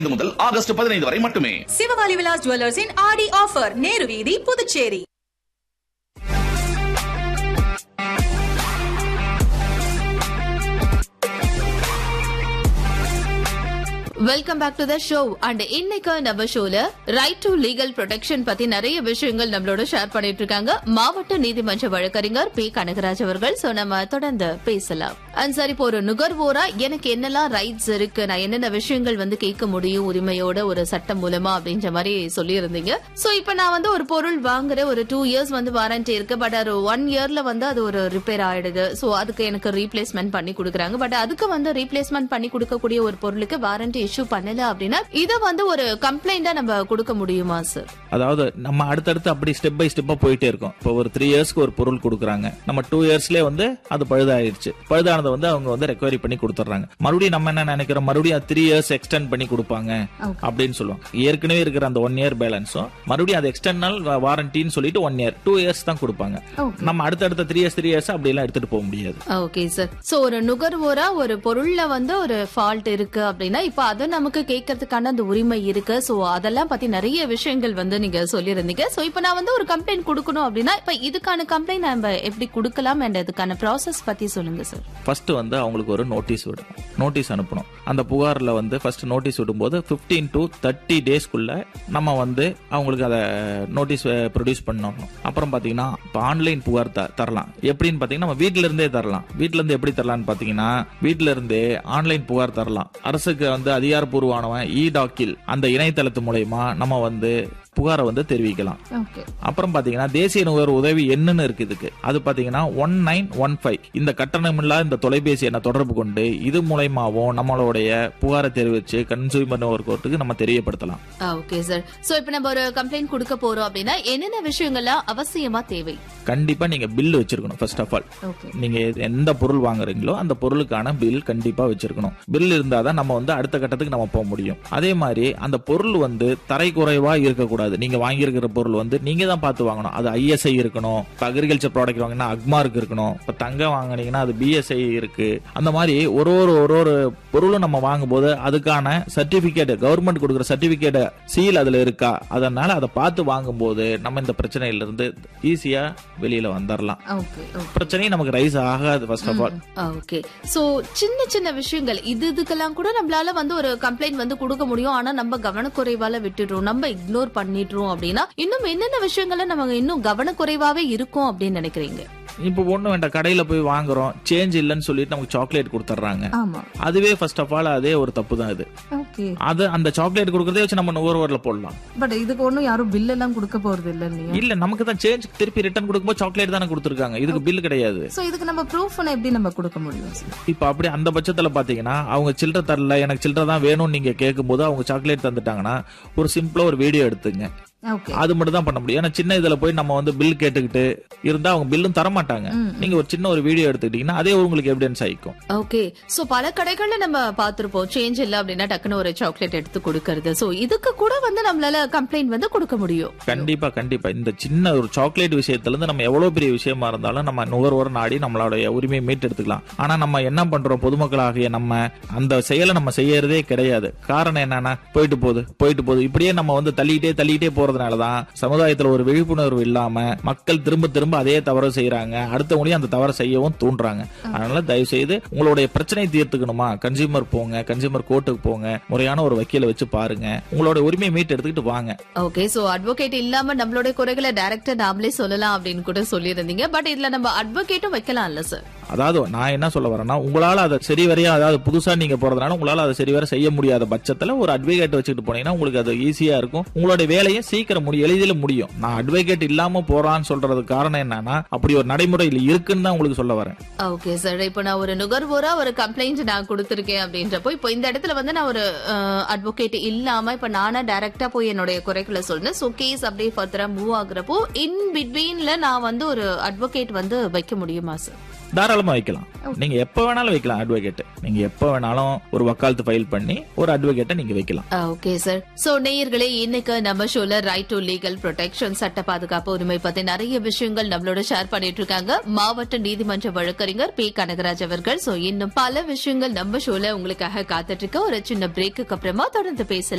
இது முதல் ஆகஸ்ட் பதினைந்து வரை மட்டுமே சிவகாலி விலாஸ் ஜுவல்லர்ஸின் ஆடி ஆஃபர் நேரு வீதி Puducherry welcome back to the show and இன்னைக்கு நம்ம ஷோல ரைட் டு லீகல் ப்ரொடெக்ஷன் பத்தி நிறைய விஷயங்கள் நம்மளோட ஷேர் பண்ணிட்டு இருக்காங்க மாவட்ட நீதிமன்ற வழக்கறிஞர் பி கனகராஜ் அவர்கள் சோ நம்ம தொடர்ந்து பேசலாம் அண்ட் சார் இப்போ ஒரு நுகர்வோரா எனக்கு என்னெல்லாம் ரைட்ஸ் இருக்கு நான் என்னென்ன விஷயங்கள் வந்து கேட்க முடியும் உரிமையோட ஒரு சட்டம் மூலமா அப்படின்ற மாதிரி சொல்லியிருந்தீங்க சோ இப்போ நான் வந்து ஒரு பொருள் வாங்குறேன் ஒரு டூ இயர்ஸ் வந்து வாரண்டி இருக்கு பட் ஒரு ஒன் இயர்ல வந்து அது ஒரு ரிப்பேர் ஆயிடுது சோ அதுக்கு எனக்கு ரீப்ளேஸ்மெண்ட் பண்ணி கொடுக்குறாங்க பட் அதுக்கு வந்து ரீப்ளேஸ்மெண்ட் பண்ணி கொடுக்கக்கூடிய ஒரு பொருளுக்கு வாரண்டி இஷ்யூ பண்ணல அப்படின்னா இத வந்து ஒரு கம்ப்ளைண்டா நம்ம கொடுக்க முடியுமா சார் அதாவது நம்ம அடுத்தடுத்து அப்படி ஸ்டெப் பை ஸ்டெப்பா போயிட்டே இருக்கோம் இப்போ ஒரு த்ரீ இயர்ஸ்க்கு ஒரு பொருள் கொடுக்குறாங்க நம்ம டூ இயர்ஸ்லயே வந்து அது பழுதாயிடுச்சு பழுதானதை வந்து அவங்க வந்து ரெக்கவரி பண்ணி கொடுத்துட்றாங்க மறுபடியும் நம்ம என்ன நினைக்கிறோம் மறுபடியும் த்ரீ இயர்ஸ் எக்ஸ்டெண்ட் பண்ணி கொடுப்பாங்க அப்படின்னு சொல்லுவோம் ஏற்கனவே இருக்கிற அந்த ஒன் இயர் பேலன்ஸும் மறுபடியும் அது எக்ஸ்டர்னல் வாரண்டின்னு சொல்லிட்டு ஒன் இயர் டூ இயர்ஸ் தான் கொடுப்பாங்க நம்ம அடுத்தடுத்த த்ரீ இயர்ஸ் த்ரீ இயர்ஸ் அப்படி எல்லாம் எடுத்துட்டு போக முடியாது ஓகே சார் சோ ஒரு நுகர்வோரா ஒரு பொருள்ல வந்து ஒரு ஃபால்ட் இருக்கு அப்படின்னா இப்ப அது நமக்கு கேட்கறதுக்கான அந்த உரிமை இருக்கு சோ அதெல்லாம் பத்தி நிறைய விஷயங்கள் வந்து நீங்க சொல்லியிருந்தீங்க சோ இப்ப நான் வந்து ஒரு கம்ப்ளைண்ட் கொடுக்கணும் அப்படின்னா இப்ப இதுக்கான கம்ப்ளைண்ட் நம்ம எப்படி கொடுக்கலாம் அண்ட் அதுக்கான ப்ராசஸ் பத்தி சொல்லுங்க சார் ஃபர்ஸ்ட் வந்து அவங்களுக்கு ஒரு நோட்டீஸ் விடணும் நோட்டீஸ் அனுப்பணும் அந்த புகார்ல வந்து ஃபர்ஸ்ட் நோட்டீஸ் விடும்போது 15 டு தேர்ட்டி டேஸ்க்குள்ள நம்ம வந்து அவங்களுக்கு அதை நோட்டீஸ் ப்ரொடியூஸ் பண்ணணும் அப்புறம் பாத்தீங்கன்னா இப்போ ஆன்லைன் புகார் த- தரலாம் எப்படின்னு பாத்தீங்கன்னா நம்ம வீட்ல இருந்தே தரலாம் வீட்ல இருந்து எப்படி தரலாம்னு பாத்தீங்கன்னா வீட்ல இருந்தே ஆன்லைன் புகார் தரலாம் அரசுக்கு வந்து அதிகாரப்பூர்வமானவன் இ டாக்கில் அந்த இணையதளத்து மூலயமா நம்ம வந்து புகாரை வந்து தெரிவிக்கலாம் ஓகே அப்புறம் பாத்தீங்கன்னா தேசிய நுகர்வோர் உதவி எண்ணுன்னு இருக்கு இதுக்கு அது பாத்தீங்கன்னா ஒன் நைன் ஒன் ஃபைவ் இந்த கட்டணமில்லா இந்த தொலைபேசி எண்ணை தொடர்பு கொண்டு இது மூலயமாவும் நம்மளுடைய புகாரை தெரிவிச்சு கன்சூமர் நுகர்வோர் கோர்ட்டுக்கு நம்ம தெரியப்படுத்தலாம் ஓகே சார் சோ இப்ப நம்ம ஒரு கம்ப்ளைண்ட் கொடுக்க போறோம் அப்படின்னா என்னென்ன விஷயங்கள்லாம் அவசியமா தேவை கண்டிப்பா நீங்க பில் வச்சிருக்கணும் ஃபர்ஸ்ட் ஆஃப் ஆல் ஓகே நீங்க எந்த பொருள் வாங்குறீங்களோ அந்த பொருளுக்கான பில் கண்டிப்பா வச்சிருக்கணும் பில் இருந்தாதான் நம்ம வந்து அடுத்த கட்டத்துக்கு நம்ம போக முடியும் அதே மாதிரி அந்த பொருள் வந்து தரை குறைவா இருக்கக்கூடாது நீங்க வாங்கியிருக்கிற பொருள் வந்து நீங்க தான் பார்த்து வாங்கணும் அது ஐஎஸ்ஐ இருக்கணும் அக்ரிகல்ச்சர் ப்ராடக்ட் வாங்கினா அக்மார்க் இருக்கணும் இப்ப தங்கம் வாங்குனீங்கன்னா அது பிஎஸ்ஐ இருக்கு அந்த மாதிரி ஒரு ஒரு ஒரு ஒரு பொருளும் நம்ம வாங்கும்போது அதுக்கான சர்டிபிகேட் கவர்மெண்ட் கொடுக்குற சர்டிபிகேட் சீல் அதுல இருக்கா அதனால அதை பார்த்து வாங்கும்போது நம்ம இந்த பிரச்சனையில இருந்து ஈஸியா வெளியில வந்துடலாம் ஓகே ஓகே பிரச்சனையும் நமக்கு ரைஸ் ஆகாது first of all okay so சின்ன சின்ன விஷயங்கள் இது இதுக்கெல்லாம் கூட நம்மளால வந்து ஒரு கம்ப்ளைண்ட் வந்து கொடுக்க முடியும் ஆனா நம்ம கவனக்குறைவால விட்டுடுறோம் நம்ம இக்னோர் பண்ணிடுறோம் அப்படின்னா இன்னும் என்னென்ன விஷயங்கள்ல நம்ம இன்னும் கவனக்குறைவாவே இருக்கும் அப்படின்னு நினைக்கிறீங்க இப்போ ஒண்ணு வேண்டாம் கடையில போய் வாங்குறோம் சேஞ்ச் இல்லைன்னு சொல்லிட்டு நமக்கு சாக்லேட் கொடுத்துட்றாங்க ஆமா அதுவே ஃபர்ஸ்ட் ஆஃப் ஆல் அதே ஒரு தப்பு தான் இது ஓகே அது அந்த சாக்லேட் கொடுக்கறதே வச்சு நம்ம நுகர்வோர்ல போடலாம் பட் இதுக்கு ஒண்ணும் யாரும் பில் எல்லாம் கொடுக்க போறது இல்ல இல்லையா இல்ல நமக்கு தான் சேஞ்ச் திருப்பி ரிட்டர்ன் கொடுக்கும்போது சாக்லேட் தானே கொடுத்துருக்காங்க இதுக்கு பில் கிடையாது சோ இதுக்கு நம்ம ப்ரூஃப் எப்படி நம்ம கொடுக்க முடியும் sir? இப்ப அப்படி அந்த பட்சத்துல பாத்தீங்கன்னா அவங்க சில்லறை தரல எனக்கு சில்லறை தான் வேணும்னு நீங்க கேட்கும்போது அவங்க சாக்லேட் தந்துட்டாங்கன்னா ஒரு சிம்பிளா ஒரு வீடியோ எடுத்துங்க ஓகே அது மட்டும் தான் பண்ண முடியும் ஏன்னா சின்ன இதுல போய் நம்ம வந்து பில் கேட்டுக்கிட்டு இருந்தா அவங்க பில்லும் தர மாட்டாங்க நீங்க ஒரு சின்ன ஒரு வீடியோ எடுத்துக்கிட்டீங்கன்னா அதே உங்களுக்கு எவிடன்ஸ் ஆயிக்கும் ஓகே சோ பல கடைகள்ல நம்ம பாத்திருப்போம் சேஞ்ச் இல்ல அப்படின்னா டக்குன்னு ஒரு சாக்லேட் எடுத்து கொடுக்கறது சோ இதுக்கு கூட வந்து நம்மளால கம்ப்ளைண்ட் வந்து கொடுக்க முடியும் கண்டிப்பா கண்டிப்பா இந்த சின்ன ஒரு சாக்லேட் விஷயத்துல இருந்து நம்ம எவ்வளவு பெரிய விஷயமா இருந்தாலும் நம்ம நுகர்வோர் நாடி நம்மளுடைய உரிமையை மீட்டெடுத்துக்கலாம் ஆனா நம்ம என்ன பண்றோம் பொதுமக்களாகிய நம்ம அந்த செயலை நம்ம செய்யறதே கிடையாது காரணம் என்னன்னா போயிட்டு போகுது போயிட்டு போகுது இப்படியே நம்ம வந்து தள்ளிட்டே தள்ளிட்டே போறதுனாலதான் சமுதாயத்துல ஒரு விழிப்புணர்வு இல்லாம மக்கள் திரும்ப திரும்ப அதே தவறு செய்யறாங்க அடுத்தவங்களையும் அந்த தவறை செய்யவும் தூண்டுறாங்க அதனால தயவு செய்து உங்களுடைய பிரச்சனை தீர்த்துக்கணுமா கன்சியூமர் போங்க கன்சியூமர் கோர்ட்டுக்கு போங்க முறையான ஒரு வக்கீலை வச்சு பாருங்க உங்களோட உரிமையை மீட்டு எடுத்துக்கிட்டு வாங்க ஓகே சோ அட்வொகேட் இல்லாம நம்மளுடைய குறைகளை டைரக்டா நாமளே சொல்லலாம் அப்படின்னு கூட சொல்லியிருந்தீங்க பட் இதுல நம்ம அட்வொகேட்டும் வைக்கலாம்ல சார் அதாவது நான் என்ன சொல்ல வரேன்னா உங்களால அதை சரி வரையா அதாவது புதுசா நீங்க போறதுனால உங்களால அதை சரி வர செய்ய முடியாத பட்சத்துல ஒரு அட்வொகேட் வச்சுட்டு போனீங்கன்னா உங்களுக்கு அது ஈஸியா இருக்கும் உங்களுடைய வேலையை சீக்கிரம் முடியும் எளிதில் முடியும் நான் அட்வொகேட் இல்லாம போறான்னு சொல்றதுக்கு காரணம் என்னன்னா அப்படி ஒரு நடைமுறையில் இருக்குன்னு தான் உங்களுக்கு சொல்ல வரேன் ஓகே சார் இப்போ நான் ஒரு நுகர்வோரா ஒரு கம்ப்ளைண்ட் நான் கொடுத்திருக்கேன் அப்படின்றப்போ இப்போ இந்த இடத்துல வந்து நான் ஒரு அட்வொகேட் இல்லாம இப்ப நானா டைரக்டா போய் என்னுடைய குறைகளை சொல்றேன் சோ கேஸ் அப்படியே ஃபர்தரா மூவ் ஆகுறப்போ இன் பிட்வீன்ல நான் வந்து ஒரு அட்வொகேட் வந்து வைக்க முடியுமா சார் தாராளமா வைக்கலாம் நீங்க எப்ப வேணாலும் வைக்கலாம் அட்வொகேட் நீங்க எப்ப வேணாலும் ஒரு வக்காலத்து ஃபைல் பண்ணி ஒரு அட்வொகேட்டை நீங்க வைக்கலாம் ஓகே சார் சோ நேயர்களே இன்னைக்கு நம்ம ஷோல ரைட் டு லீகல் ப்ரொடெக்ஷன் சட்ட பாதுகாப்பு உரிமை பத்தி நிறைய விஷயங்கள் நம்மளோட ஷேர் பண்ணிட்டு இருக்காங்க மாவட்ட நீதிமன்ற வழக்கறிஞர் பி கனகராஜ் அவர்கள் சோ இன்னும் பல விஷயங்கள் நம்ம ஷோல உங்களுக்காக காத்துட்டு இருக்க ஒரு சின்ன பிரேக்குக்கு அப்புறமா தொடர்ந்து பேசலாம்